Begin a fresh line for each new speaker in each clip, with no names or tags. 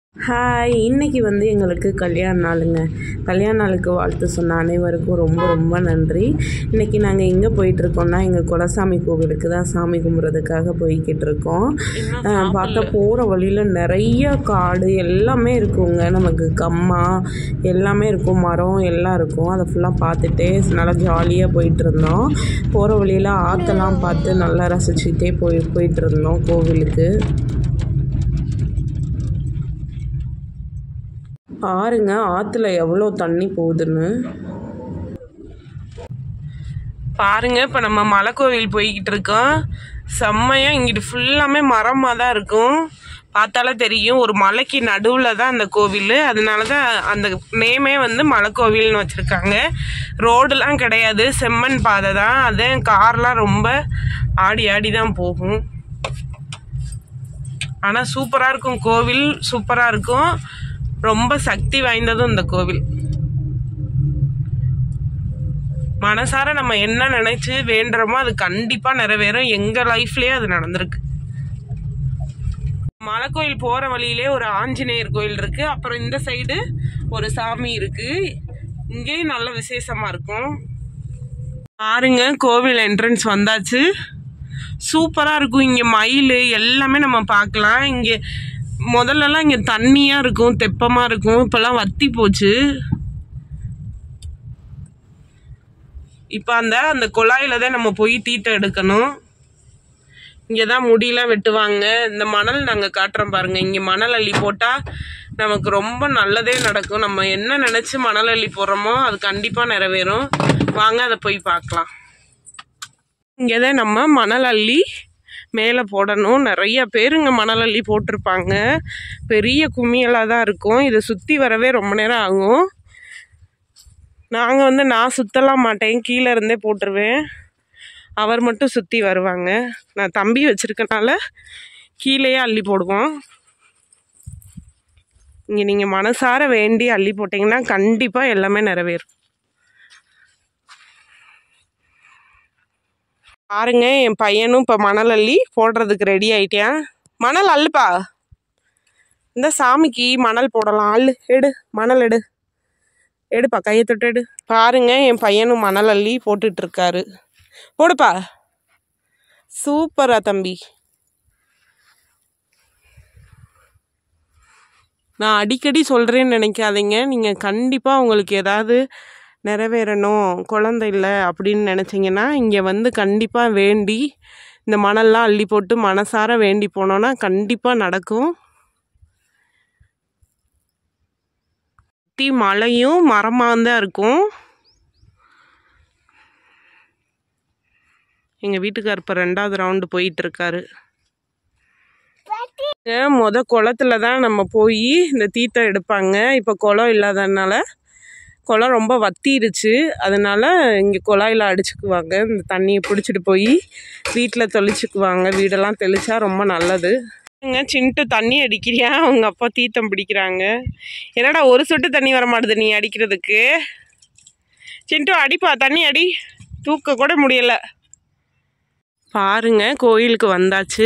hi இன்னைக்கு வந்து எங்களுக்கு கல்யாண நாளுங்க கல்யாண நாளுக்கு வாழ்த்து சொன்ன அனைவருக்கும் ரொம்ப ரொம்ப நன்றி இன்னைக்கு நாங்கள் எங்கே போயிட்டுருக்கோம்னா எங்கள் குலசாமி கோவிலுக்கு தான் சாமி கும்பிட்றதுக்காக போய்கிட்டு இருக்கோம் அஹ் பார்த்தா போகிற வழியில் நிறைய காடு எல்லாமே இருக்குங்க நமக்கு கம்மா எல்லாமே இருக்கும் மரம் எல்லாம் இருக்கும் அதை ஃபுல்லாக பார்த்துட்டே நல்லா ஜாலியாக போயிட்டு இருந்தோம் போகிற வழியில் ஆற்றெல்லாம் பார்த்து நல்லா ரசிச்சுட்டே போய் போயிட்டு இருந்தோம் கோவிலுக்கு பாருங்க ஆற்றுல எவ்வளோ தண்ணி போகுதுன்னு பாருங்க இப்போ நம்ம மலைக்கோவில் போய்கிட்டு இருக்கோம் செம்மையாக இங்கிட்டு ஃபுல்லாமே மரமாக தான் இருக்கும் பார்த்தாலே தெரியும் ஒரு மலைக்கு நடுவில் தான் அந்த கோவில் அதனால தான் அந்த நேமே வந்து மலைக்கோவில்னு வச்சுருக்காங்க ரோடுலாம் கிடையாது செம்மண் பாதை தான் அதே கார்லாம் ரொம்ப ஆடி ஆடி தான் போகும் ஆனால் சூப்பராக இருக்கும் கோவில் சூப்பராக இருக்கும் ரொம்ப சக்தி வாய்ந்ததும் இந்த கோவில் மனசார நம்ம என்ன நினைச்சு வேண்டுறோமோ அது கண்டிப்பா நிறைவேறும் எங்க லைஃப்லயே அது நடந்திருக்கு மலைக்கோயில் போற வழியிலே ஒரு ஆஞ்சநேயர் கோயில் இருக்கு அப்புறம் இந்த சைடு ஒரு சாமி இருக்கு இங்கேயும் நல்ல விசேஷமா இருக்கும் பாருங்க கோவில் என்ட்ரன்ஸ் வந்தாச்சு சூப்பரா இருக்கும் இங்க மயில் எல்லாமே நம்ம பார்க்கலாம் இங்க முதல்லலாம் இங்க தண்ணியா இருக்கும் தெப்பமா இருக்கும் இப்பெல்லாம் வத்தி போச்சு இப்ப அந்த அந்த குழாயில தான் நம்ம போய் தீட்டை எடுக்கணும் இங்கே தான் முடியெல்லாம் வெட்டுவாங்க இந்த மணல் நாங்கள் காட்டுறோம் பாருங்க இங்கே மணல் அள்ளி போட்டால் நமக்கு ரொம்ப நல்லதே நடக்கும் நம்ம என்ன நினச்சி மணல் அள்ளி போடுறோமோ அது கண்டிப்பாக நிறைவேறும் வாங்க அதை போய் பார்க்கலாம் இங்கே தான் நம்ம மணல் அள்ளி மேலே போடணும் நிறைய பேருங்க மணல் அள்ளி போட்டிருப்பாங்க பெரிய கும்மியலாக தான் இருக்கும் இதை சுற்றி வரவே ரொம்ப நேரம் ஆகும் நாங்கள் வந்து நான் சுற்றலாம் மாட்டேன் கீழே இருந்தே போட்டுருவேன் அவர் மட்டும் சுற்றி வருவாங்க நான் தம்பி வச்சிருக்கனால கீழேயே அள்ளி போடுவோம் இங்கே நீங்கள் மனசார வேண்டி அள்ளி போட்டிங்கன்னா கண்டிப்பாக எல்லாமே நிறைவேறும் பாருங்க என் பையனும் இப்போ மணல் அள்ளி போடுறதுக்கு ரெடி ஆயிட்டேன் மணல் அள்ளுப்பா இந்த சாமிக்கு மணல் போடலாம் அள்ளு எடு மணல் எடு எடுப்பா கையை தொட்டு எடு பாருங்க என் பையனும் மணல் அள்ளி போட்டுட்டு இருக்காரு போடுப்பா சூப்பரா தம்பி நான் அடிக்கடி சொல்கிறேன்னு நினைக்காதீங்க நீங்கள் கண்டிப்பாக உங்களுக்கு ஏதாவது நிறைவேறணும் குழந்தை இல்லை அப்படின்னு நினச்சிங்கன்னா இங்கே வந்து கண்டிப்பாக வேண்டி இந்த மணல்லாம் அள்ளி போட்டு மனசார வேண்டி போனோன்னா கண்டிப்பாக நடக்கும் சுற்றி மலையும் மரமாக தான் இருக்கும் எங்கள் வீட்டுக்கார் இப்போ ரெண்டாவது ரவுண்டு போயிட்டு இருக்காரு மொத குளத்துல தான் நம்ம போய் இந்த தீர்த்தம் எடுப்பாங்க இப்போ குளம் இல்லாததுனால குளம் ரொம்ப வத்திருச்சு அதனால இங்கே குழாயில் அடிச்சுக்குவாங்க இந்த தண்ணியை பிடிச்சிட்டு போய் வீட்டில் தெளிச்சுக்குவாங்க வீடெல்லாம் தெளிச்சா ரொம்ப நல்லது ஏங்க சின்ட்டு தண்ணி அடிக்கிறியா அவங்க அப்பா தீர்த்தம் பிடிக்கிறாங்க என்னடா ஒரு சொட்டு தண்ணி வர மாட்டுது நீ அடிக்கிறதுக்கு சின்ட்டு அடிப்பா தண்ணி அடி தூக்க கூட முடியல பாருங்க கோயிலுக்கு வந்தாச்சு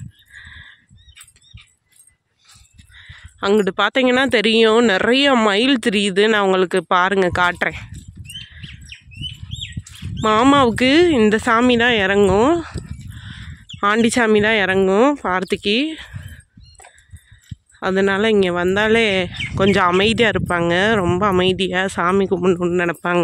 அங்கிட்டு பார்த்தீங்கன்னா தெரியும் நிறைய மயில் தெரியுது நான் உங்களுக்கு பாருங்க காட்டுறேன் மாமாவுக்கு இந்த சாமி தான் இறங்கும் ஆண்டி சாமி தான் இறங்கும் பார்த்திக்கு அதனால் இங்கே வந்தாலே கொஞ்சம் அமைதியாக இருப்பாங்க ரொம்ப அமைதியாக சாமி கும்பிடணுன்னு நினைப்பாங்க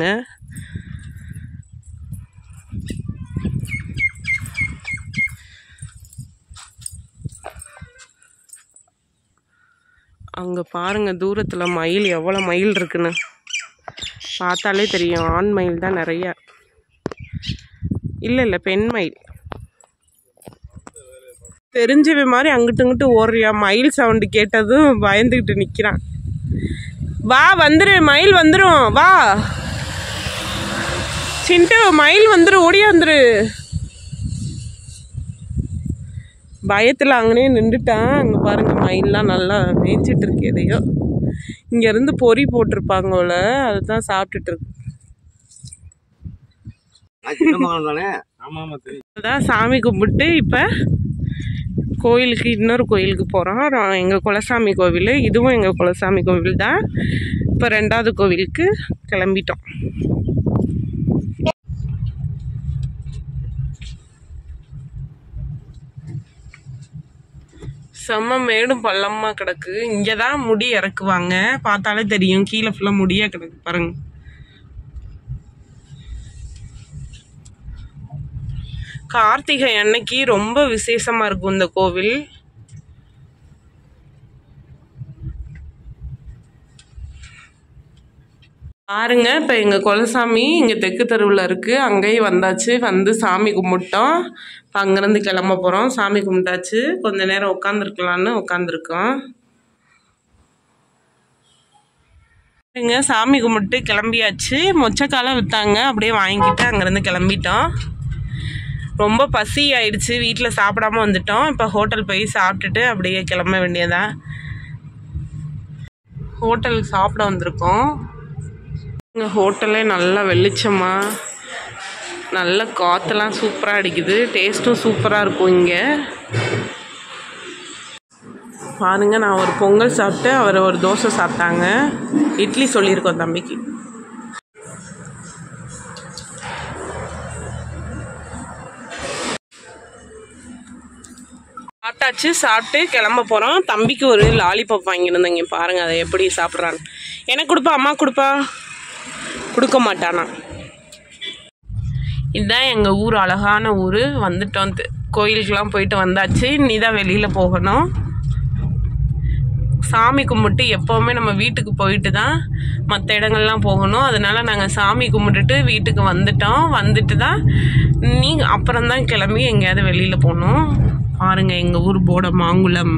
அங்கே பாருங்க தூரத்தில் மயில் எவ்வளோ மயில் இருக்குன்னு பார்த்தாலே தெரியும் ஆண் மயில் தான் நிறைய இல்லை இல்லை பெண் மயில் தெரிஞ்சவ மாதிரி அங்கிட்டு இங்கிட்டு ஓடுறியா மயில் சவுண்டு கேட்டதும் பயந்துக்கிட்டு நிற்கிறான் வா வந்துரு மயில் வந்துடும் வா சிண்டு மயில் வந்துரு ஓடியா வந்துரு பயத்தில் அங்கனே நின்றுட்டான் அங்கே பாருங்க மயில்லாம் நல்லா மேய்ஞ்சிட்டு இருக்கு எதையோ இங்கேருந்து பொறி போட்டிருப்பாங்கோல அதுதான் சாப்பிட்டுட்டு இருக்கு
நான் சின்ன மகன் தானே
ஆமா ஆமா தெரியும்
அதான் சாமி கும்பிட்டு இப்போ கோயிலுக்கு இன்னொரு கோயிலுக்கு போகிறோம் எங்கள் குலசாமி கோவில் இதுவும் எங்கள் குலசாமி கோவில் தான் இப்போ ரெண்டாவது கோவிலுக்கு கிளம்பிட்டோம் செம்ம மேடும் பள்ளமா கிடக்கு இங்கே தான் முடி இறக்குவாங்க பார்த்தாலே தெரியும் கீழே ஃபுல்லாக முடியா கிடக்கு பாருங்க கார்த்திகை அன்னைக்கு ரொம்ப விசேஷமா இருக்கும் இந்த கோவில் பாருங்க இப்போ எங்கள் குலசாமி இங்கே தெற்கு தெருவில் இருக்குது அங்கேயும் வந்தாச்சு வந்து சாமி கும்பிட்டோம் இப்போ அங்கேருந்து கிளம்ப போகிறோம் சாமி கும்பிட்டாச்சு கொஞ்ச நேரம் உட்காந்துருக்கலான்னு உட்காந்துருக்கோம் இங்க சாமி கும்பிட்டு கிளம்பியாச்சு மொச்சக்காலை விற்றாங்க அப்படியே வாங்கிட்டு அங்கேருந்து கிளம்பிட்டோம் ரொம்ப பசி ஆயிடுச்சு வீட்டில் சாப்பிடாம வந்துட்டோம் இப்போ ஹோட்டல் போய் சாப்பிட்டுட்டு அப்படியே கிளம்ப வேண்டியதான் ஹோட்டலுக்கு சாப்பிட வந்திருக்கோம் இங்கே ஹோட்டலே நல்லா வெளிச்சமா நல்ல காற்றெல்லாம் சூப்பராக அடிக்குது டேஸ்ட்டும் சூப்பராக இருக்கும் இங்கே பாருங்க நான் ஒரு பொங்கல் சாப்பிட்டு அவர் ஒரு தோசை சாப்பிட்டாங்க இட்லி சொல்லியிருக்கோம் தம்பிக்கு சாப்பிட்டாச்சு சாப்பிட்டு கிளம்ப போகிறோம் தம்பிக்கு ஒரு லாலிபாப் வாங்கியிருந்தேங்க பாருங்க அதை எப்படி சாப்பிட்றான்னு எனக்கு கொடுப்பா அம்மா கொடுப்பா கொடுக்க மாட்டானா இதுதான் எங்கள் ஊர் அழகான ஊர் வந்துட்டோம் தி- கோயிலுக்கெல்லாம் போயிட்டு வந்தாச்சு நீ தான் வெளியில் போகணும் சாமி கும்பிட்டு எப்போவுமே நம்ம வீட்டுக்கு போயிட்டு தான் மற்ற இடங்கள்லாம் போகணும் அதனால நாங்கள் சாமி கும்பிட்டுட்டு வீட்டுக்கு வந்துட்டோம் வந்துட்டு தான் நீ அப்புறம் தான் கிளம்பி எங்கேயாவது வெளியில் போகணும் பாருங்க எங்கள் ஊர் போட மாங்குளம்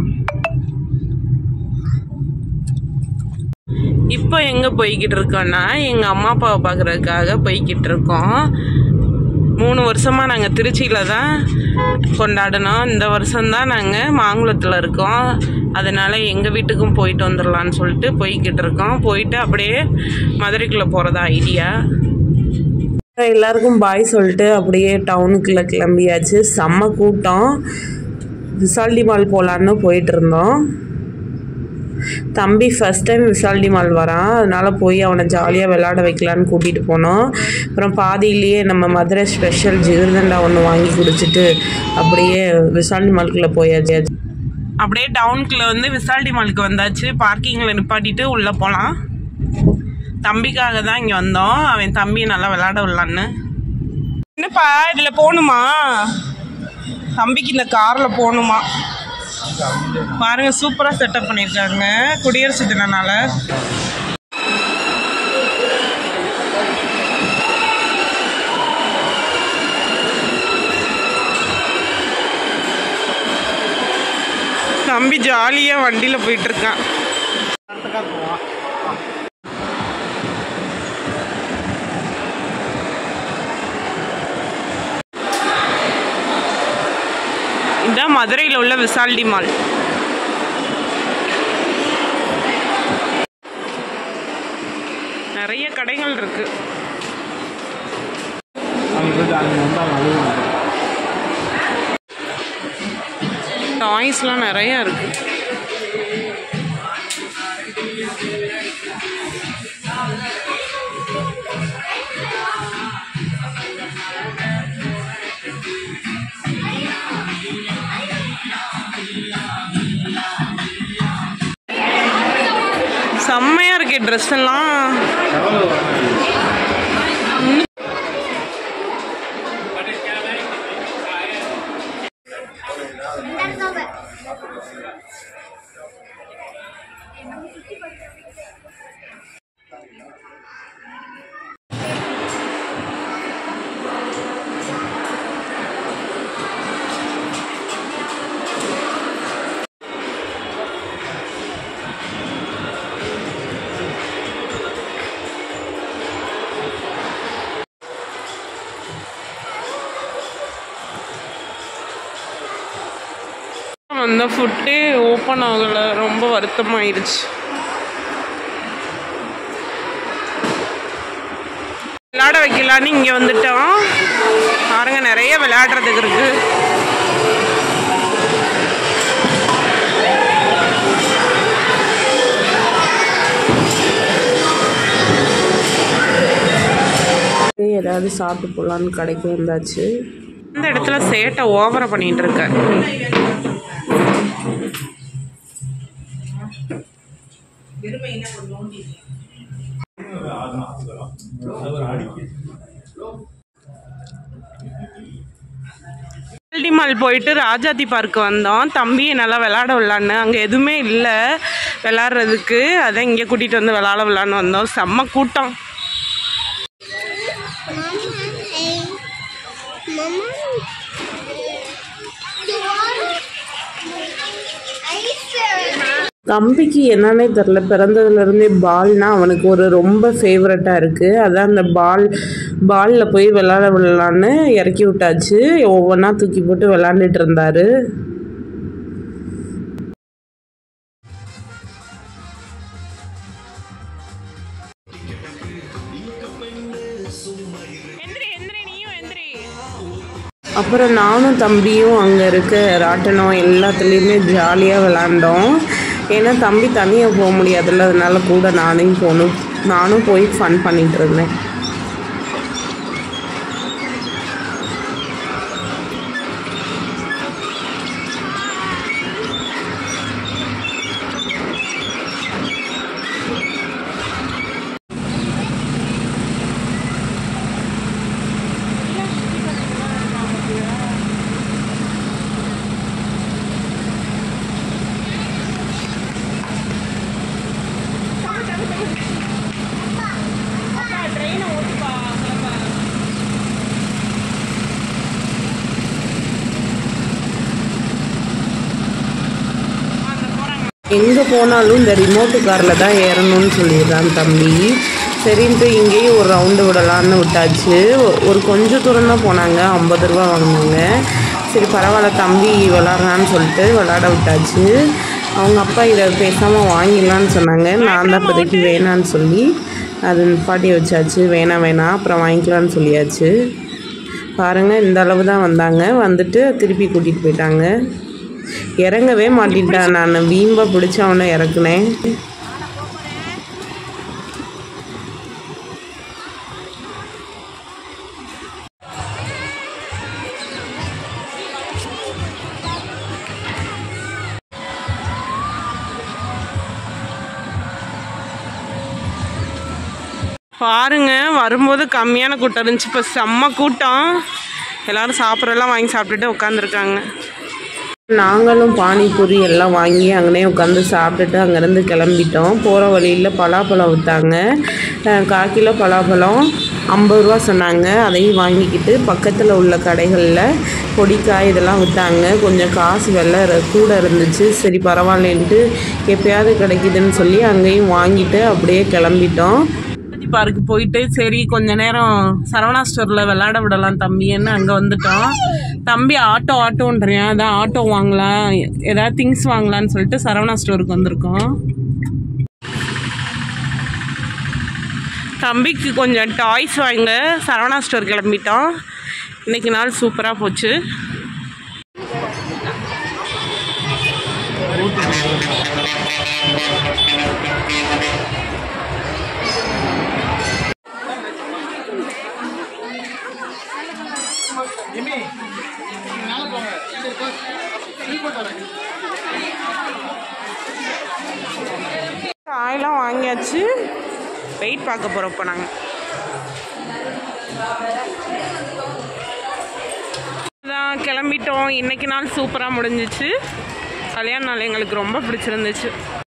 இப்போ எங்கே போய்கிட்டு இருக்கோன்னா எங்கள் அம்மா அப்பாவை பார்க்குறதுக்காக போய்கிட்டு இருக்கோம் மூணு வருஷமாக நாங்கள் திருச்சியில் தான் கொண்டாடினோம் இந்த வருஷம்தான் நாங்கள் மாங்குளத்தில் இருக்கோம் அதனால் எங்கள் வீட்டுக்கும் போயிட்டு வந்துடலான்னு சொல்லிட்டு போய்கிட்டு இருக்கோம் போயிட்டு அப்படியே மதுரைக்குள்ளே போகிறதா ஐடியா எல்லாருக்கும் பாய் சொல்லிட்டு அப்படியே டவுனுக்குள்ளே கிளம்பியாச்சு செம்ம கூட்டம் விசால்டி மால் போகலான்னு போயிட்டு இருந்தோம் தம்பி ஃபஸ்ட் டைம் விசால்டி மால் வரான் அதனால போய் அவனை ஜாலியாக விளையாட வைக்கலான்னு கூட்டிகிட்டு போனோம் அப்புறம் பாதியிலேயே நம்ம மதுரை ஸ்பெஷல் ஜிகிர்தண்டா ஒன்று வாங்கி குடிச்சிட்டு அப்படியே விசால்டி மால்குள்ளே போயாச்சு அப்படியே டவுனுக்குள்ளே வந்து விசால்டி மாலுக்கு வந்தாச்சு பார்க்கிங்கில் நிப்பாட்டிட்டு உள்ளே போகலாம் தம்பிக்காக தான் இங்கே வந்தோம் அவன் தம்பி நல்லா விளையாட விடலான்னு என்னப்பா இதில் போகணுமா தம்பிக்கு இந்த காரில் போகணுமா பாருங்க சூப்பரா செட்டப் பண்ணிருக்காங்க குடியரசு தினனால தம்பி ஜாலியா வண்டியில போயிட்டு இருக்கான் இதான் மதுரையில் உள்ள விசால்டி மால் நிறைய கடைகள் இருக்கு டாய்ஸ்லாம் நிறைய இருக்கு செம்மையா இருக்கு ட்ரெஸ் எல்லாம் அந்த ஃபுட்டே ஓப்பன் ஆகலை ரொம்ப வருத்தமாயிருச்சு விளையாட வைக்கலான்னு இங்கே வந்துட்டோம் பாருங்க நிறைய விளையாடுறதுக்கு இருக்கு ஏதாவது சாப்பிட்டு போகலான்னு கடைக்கு வந்தாச்சு இந்த இடத்துல சேட்டை ஓவரா பண்ணிட்டு இருக்க எல்டி மால் போயிட்டு ராஜாதி பார்க் வந்தோம் தம்பியை நல்லா விளாட விளாட்னு அங்கே எதுவுமே இல்லை விளாட்றதுக்கு அதான் இங்கே கூட்டிகிட்டு வந்து விளாட விளாட்னு வந்தோம் செம்ம கூட்டம் தம்பிக்கு என்னன்னே தெரில பிறந்ததுலேருந்தே பால்னா அவனுக்கு ஒரு ரொம்ப ஃபேவரட்டாக இருக்குது அதான் அந்த பால் பாலில் போய் விளாட விடலான்னு இறக்கி விட்டாச்சு ஒவ்வொன்றா தூக்கி போட்டு விளாண்டுட்டு இருந்தாரு அப்புறம் நானும் தம்பியும் அங்கே இருக்க ராட்டனம் எல்லாத்துலேயுமே ஜாலியாக விளாண்டோம் ஏன்னா தம்பி தனியாக போக முடியாதுல்ல அதனால கூட நானும் போகணும் நானும் போய் ஃபன் பண்ணிட்டு இருந்தேன் எங்கே போனாலும் இந்த ரிமோட்டு காரில் தான் ஏறணும்னு சொல்லிடுறான் தம்பி சரின்ட்டு இங்கேயும் ஒரு ரவுண்டு விடலான்னு விட்டாச்சு ஒ- ஒரு கொஞ்சம் தூரம் தான் போனாங்க ஐம்பது ரூபா வாங்கினாங்க சரி பரவாயில்ல தம்பி விளாட்றான்னு சொல்லிட்டு விளாட விட்டாச்சு அவங்க அப்பா இதை பேசாமல் வாங்கிடலான்னு சொன்னாங்க நான் தான் இப்போதைக்கு வேணான்னு சொல்லி அது நிப்பாட்டி வச்சாச்சு வேணாம் வேணாம் அப்புறம் வாங்கிக்கலான்னு சொல்லியாச்சு பாருங்கள் இந்த அளவு தான் வந்தாங்க வந்துட்டு திருப்பி கூட்டிகிட்டு போயிட்டாங்க இறங்கவே மாட்டின்ட்டான் நான் வீம்பா பிடிச்சி அவனை இறக்குனேன் பாருங்க வரும்போது கம்மியான கூட்டம் இருந்துச்சு இப்போ செம்ம கூட்டம் எல்லாரும் சாப்பிட்றதெல்லாம் வாங்கி சாப்பிட்டுட்டு உட்காந்துருக்காங்க நாங்களும் பானிபூரி எல்லாம் வாங்கி அங்கனே உட்காந்து சாப்பிட்டுட்டு அங்கேருந்து கிளம்பிட்டோம் போகிற வழியில் பலாப்பழம் விற்றாங்க அஹ் கால் கிலோ பலாப்பழம் ஐம்பது ரூபா சொன்னாங்க அதையும் வாங்கிக்கிட்டு பக்கத்தில் உள்ள கடைகளில் பொடிக்காய் இதெல்லாம் விற்றாங்க கொஞ்சம் காசு வெள்ளை ர- கூட இருந்துச்சு சரி பரவாயில்லன்ட்டு எப்பயாவது கிடைக்குதுன்னு சொல்லி அங்கேயும் வாங்கிட்டு அப்படியே கிளம்பிட்டோம் பார்க்கு போயிட்டு சரி கொஞ்ச நேரம் சரவணா ஸ்டோரில் விளையாட விடலாம் தம்பின்னு அங்கே வந்துட்டோம் தம்பி ஆட்டோ ஆட்டோன்றியான் அதான் ஆட்டோ வாங்கலாம் ஏதாவது திங்ஸ் வாங்கலாம்னு சொல்லிட்டு சரவணா ஸ்டோருக்கு வந்திருக்கோம் தம்பிக்கு கொஞ்சம் டாய்ஸ் வாங்க சரவணா ஸ்டோர் கிளம்பிட்டோம் இன்னைக்கு நாள் சூப்பராக போச்சு காயெல்லாம் வாங்கியாச்சு வெயிட் பார்க்க போகிறோம் இப்போ நாங்கள் அதான் கிளம்பிட்டோம் இன்னைக்கு நாள் சூப்பராக முடிஞ்சிச்சு கல்யாண நாள் எங்களுக்கு ரொம்ப பிடிச்சிருந்துச்சு